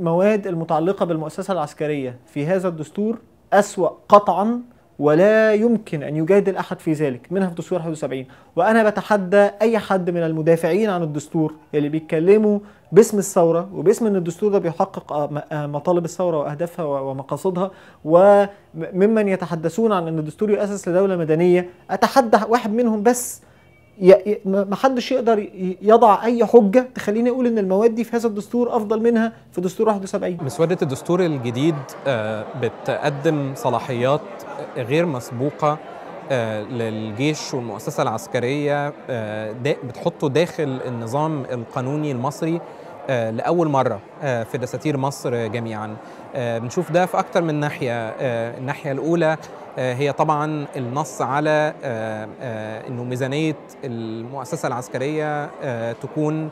المواد المتعلقة بالمؤسسة العسكرية في هذا الدستور أسوأ قطعا ولا يمكن أن يجادل أحد في ذلك منها في دستور 71 وأنا بتحدى أي حد من المدافعين عن الدستور اللي بيتكلموا باسم الثورة وباسم أن الدستور ده بيحقق مطالب الثورة وأهدافها ومقاصدها وممن يتحدثون عن أن الدستور يؤسس لدولة مدنية أتحدى واحد منهم بس ما حدش يقدر يضع اي حجه تخليني اقول ان المواد دي في هذا الدستور افضل منها في دستور 71 مسوده الدستور الجديد بتقدم صلاحيات غير مسبوقه للجيش والمؤسسه العسكريه بتحطه داخل النظام القانوني المصري لاول مره في دساتير مصر جميعا بنشوف ده في اكتر من ناحيه الناحيه الاولى هي طبعا النص على انه ميزانيه المؤسسه العسكريه تكون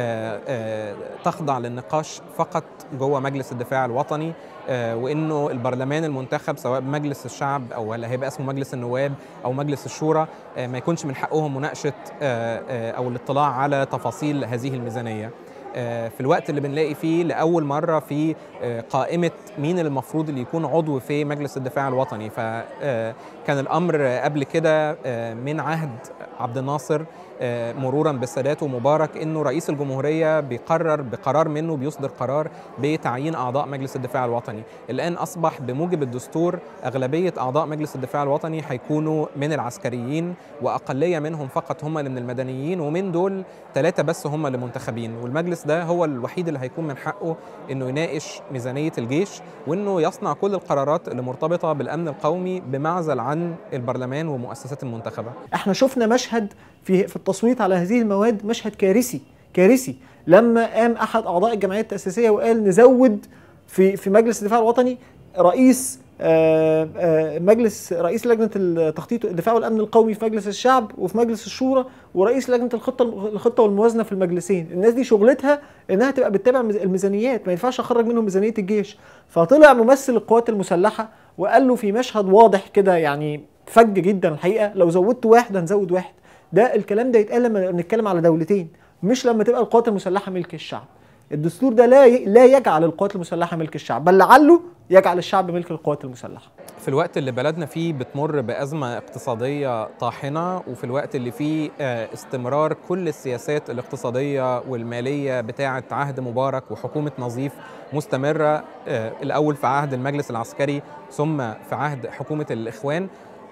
تخضع للنقاش فقط جوه مجلس الدفاع الوطني وانه البرلمان المنتخب سواء مجلس الشعب او اللي هيبقى اسمه مجلس النواب او مجلس الشورى ما يكونش من حقهم مناقشه او الاطلاع على تفاصيل هذه الميزانيه في الوقت اللي بنلاقي فيه لاول مره في قائمه مين المفروض اللي يكون عضو في مجلس الدفاع الوطني فكان الامر قبل كده من عهد عبد الناصر مرورا بالسادات ومبارك انه رئيس الجمهوريه بيقرر بقرار منه بيصدر قرار بتعيين اعضاء مجلس الدفاع الوطني الان اصبح بموجب الدستور اغلبيه اعضاء مجلس الدفاع الوطني هيكونوا من العسكريين واقليه منهم فقط هم اللي من المدنيين ومن دول ثلاثه بس هم اللي منتخبين والمجلس ده هو الوحيد اللي هيكون من حقه انه يناقش ميزانيه الجيش وانه يصنع كل القرارات اللي مرتبطه بالامن القومي بمعزل عن البرلمان ومؤسسات المنتخبه احنا شفنا مشهد في في التصويت على هذه المواد مشهد كارثي كارثي لما قام احد اعضاء الجمعيه التاسيسيه وقال نزود في في مجلس الدفاع الوطني رئيس آآ آآ مجلس رئيس لجنه التخطيط الدفاع والامن القومي في مجلس الشعب وفي مجلس الشورى ورئيس لجنه الخطه الخطه والموازنه في المجلسين الناس دي شغلتها انها تبقى بتتابع الميزانيات ما ينفعش اخرج منهم ميزانيه الجيش فطلع ممثل القوات المسلحه وقال له في مشهد واضح كده يعني فج جدا الحقيقه لو زودت واحد هنزود واحد ده الكلام ده يتقال لما نتكلم على دولتين مش لما تبقى القوات المسلحه ملك الشعب الدستور ده لا لا يجعل القوات المسلحه ملك الشعب بل لعله يجعل الشعب ملك القوات المسلحه في الوقت اللي بلدنا فيه بتمر بأزمة اقتصادية طاحنة وفي الوقت اللي فيه استمرار كل السياسات الاقتصادية والمالية بتاعة عهد مبارك وحكومة نظيف مستمرة الأول في عهد المجلس العسكري ثم في عهد حكومة الإخوان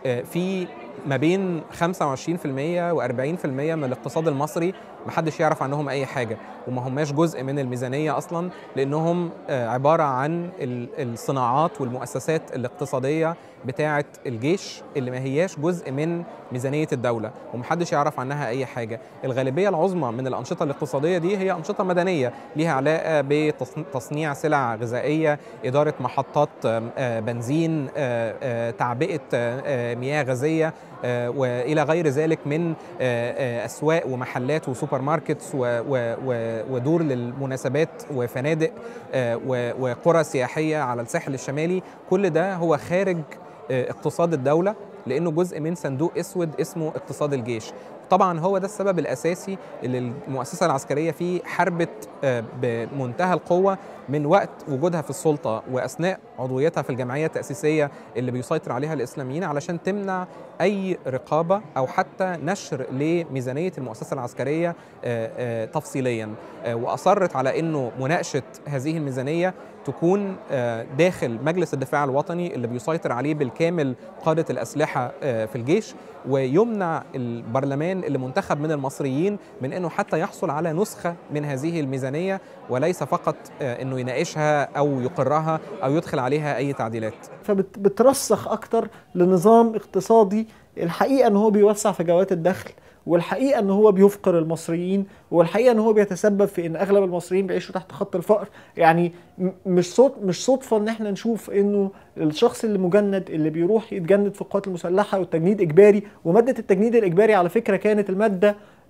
في ما بين 25% و40% من الاقتصاد المصري محدش يعرف عنهم اي حاجه وما هماش جزء من الميزانيه اصلا لانهم عباره عن الصناعات والمؤسسات الاقتصاديه بتاعه الجيش اللي ما هياش جزء من ميزانيه الدوله ومحدش يعرف عنها اي حاجه الغالبيه العظمى من الانشطه الاقتصاديه دي هي انشطه مدنيه ليها علاقه بتصنيع سلع غذائيه اداره محطات بنزين تعبئه مياه غازيه والى غير ذلك من اسواق ومحلات وسوبر ماركتس ودور للمناسبات وفنادق وقرى سياحيه على الساحل الشمالي كل ده هو خارج اقتصاد الدوله لانه جزء من صندوق اسود اسمه اقتصاد الجيش طبعا هو ده السبب الاساسي اللي المؤسسه العسكريه فيه حربت بمنتهى القوه من وقت وجودها في السلطه واثناء عضويتها في الجمعيه التاسيسيه اللي بيسيطر عليها الاسلاميين علشان تمنع اي رقابه او حتى نشر لميزانيه المؤسسه العسكريه تفصيليا واصرت على انه مناقشه هذه الميزانيه تكون داخل مجلس الدفاع الوطني اللي بيسيطر عليه بالكامل قاده الاسلحه في الجيش ويمنع البرلمان اللي منتخب من المصريين من انه حتى يحصل على نسخه من هذه الميزانيه وليس فقط انه يناقشها او يقرها او يدخل عليها اي تعديلات فبترسخ اكتر لنظام اقتصادي الحقيقه ان هو بيوسع فجوات الدخل والحقيقه ان هو بيفقر المصريين والحقيقه ان هو بيتسبب في ان اغلب المصريين بيعيشوا تحت خط الفقر يعني مش صوت مش صدفه ان احنا نشوف انه الشخص اللي مجند اللي بيروح يتجند في القوات المسلحه والتجنيد اجباري وماده التجنيد الاجباري على فكره كانت الماده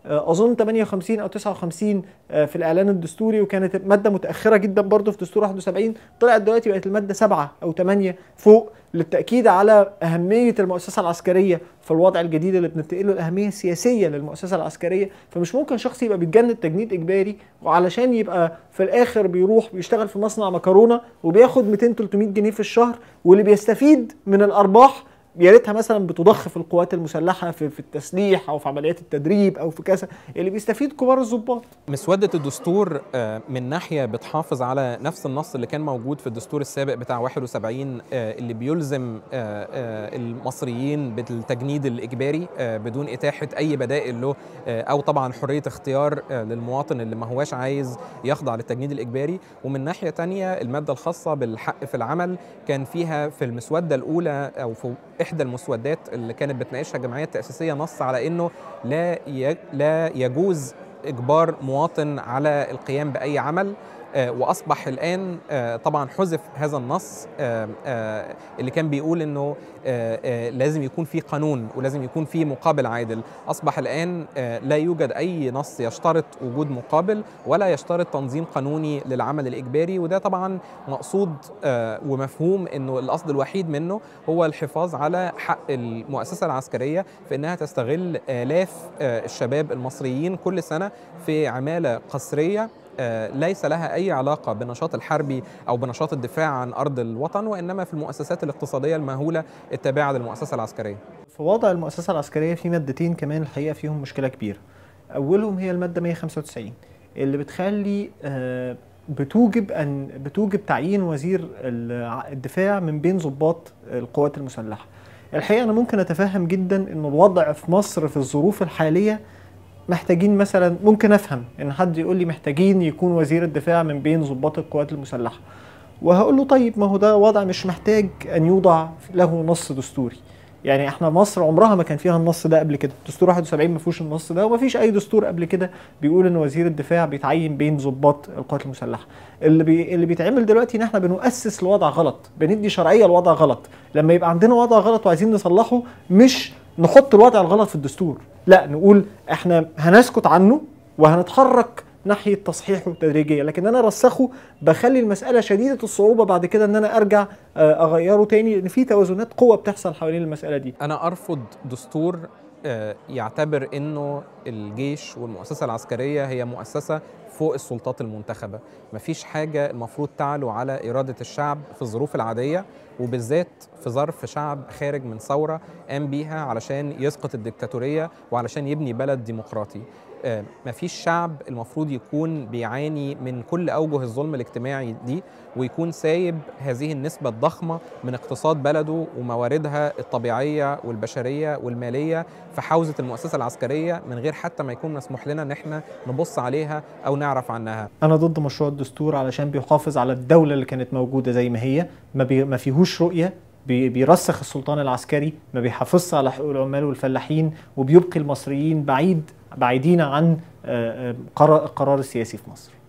آه، اظن 58 او 59 آه، في الاعلان الدستوري وكانت ماده متاخره جدا برضه في دستور 71 طلعت دلوقتي بقت الماده 7 او 8 فوق للتاكيد على اهميه المؤسسه العسكريه في الوضع الجديد اللي بننتقله الاهميه السياسيه للمؤسسه العسكريه فمش ممكن شخص يبقى بيتجند تجنيد اجباري وعلشان يبقى في الاخر بيروح بيشتغل في مصنع مكرونه وبياخد 200 300 جنيه في الشهر واللي بيستفيد من الارباح يا ريتها مثلا بتضخ في القوات المسلحه في, في التسليح او في عمليات التدريب او في كذا اللي بيستفيد كبار الضباط مسودة الدستور آه، من ناحية بتحافظ على نفس النص اللي كان موجود في الدستور السابق بتاع 71 آه، اللي بيلزم آه، آه، المصريين بالتجنيد الإجباري آه، بدون إتاحة أي بدائل له آه، أو طبعا حرية اختيار آه، للمواطن اللي ما هواش عايز يخضع للتجنيد الإجباري ومن ناحية تانية المادة الخاصة بالحق في العمل كان فيها في المسودة الأولى أو في إحدى المسودات اللي كانت بتناقشها الجمعية التأسيسية نص على إنه لا ي- لا يجوز اجبار مواطن على القيام باي عمل آه، واصبح الان آه، طبعا حذف هذا النص آه، آه، اللي كان بيقول انه آه، آه، لازم يكون في قانون ولازم يكون في مقابل عادل اصبح الان آه، لا يوجد اي نص يشترط وجود مقابل ولا يشترط تنظيم قانوني للعمل الاجباري وده طبعا مقصود آه، ومفهوم انه القصد الوحيد منه هو الحفاظ على حق المؤسسه العسكريه في انها تستغل الاف آه، الشباب المصريين كل سنه في عماله قسريه آه، ليس لها اي علاقه بالنشاط الحربي او بنشاط الدفاع عن ارض الوطن وانما في المؤسسات الاقتصاديه المهوله التابعه للمؤسسه العسكريه. في وضع المؤسسه العسكريه في مادتين كمان الحقيقه فيهم مشكله كبيره اولهم هي الماده 195 اللي بتخلي آه، بتوجب ان بتوجب تعيين وزير الع- الدفاع من بين ضباط القوات المسلحه الحقيقه انا ممكن اتفهم جدا ان الوضع في مصر في الظروف الحاليه محتاجين مثلا ممكن افهم ان حد يقول لي محتاجين يكون وزير الدفاع من بين ضباط القوات المسلحه وهقول له طيب ما هو ده وضع مش محتاج ان يوضع له نص دستوري يعني احنا مصر عمرها ما كان فيها النص ده قبل كده دستور 71 ما فيهوش النص ده وما فيش اي دستور قبل كده بيقول ان وزير الدفاع بيتعين بين ضباط القوات المسلحه اللي بي... اللي بيتعمل دلوقتي ان احنا بنؤسس لوضع غلط بندي شرعيه لوضع غلط لما يبقى عندنا وضع غلط وعايزين نصلحه مش نحط الوضع الغلط في الدستور لا نقول احنا هنسكت عنه وهنتحرك ناحيه تصحيحه تدريجيا لكن انا رسخه بخلي المساله شديده الصعوبه بعد كده ان انا ارجع آه، اغيره تاني لان في توازنات قوه بتحصل حوالين المساله دي انا ارفض دستور آه، يعتبر انه الجيش والمؤسسه العسكريه هي مؤسسه فوق السلطات المنتخبه مفيش حاجه المفروض تعلو على اراده الشعب في الظروف العاديه وبالذات في ظرف شعب خارج من ثوره قام بيها علشان يسقط الدكتاتوريه وعلشان يبني بلد ديمقراطي آه، مفيش شعب المفروض يكون بيعاني من كل اوجه الظلم الاجتماعي دي ويكون سايب هذه النسبه الضخمه من اقتصاد بلده ومواردها الطبيعيه والبشريه والماليه في حوزه المؤسسه العسكريه من غير حتى ما يكون مسموح لنا ان احنا نبص عليها او نعرف عنها انا ضد مشروع الدستور علشان بيحافظ على الدوله اللي كانت موجوده زي ما هي ما, بي ما فيهوش رؤيه بي- بيرسخ السلطان العسكري ما بيحافظش على حقوق العمال والفلاحين وبيبقي المصريين بعيد بعيدين عن آه، آه، قرار القرار السياسي في مصر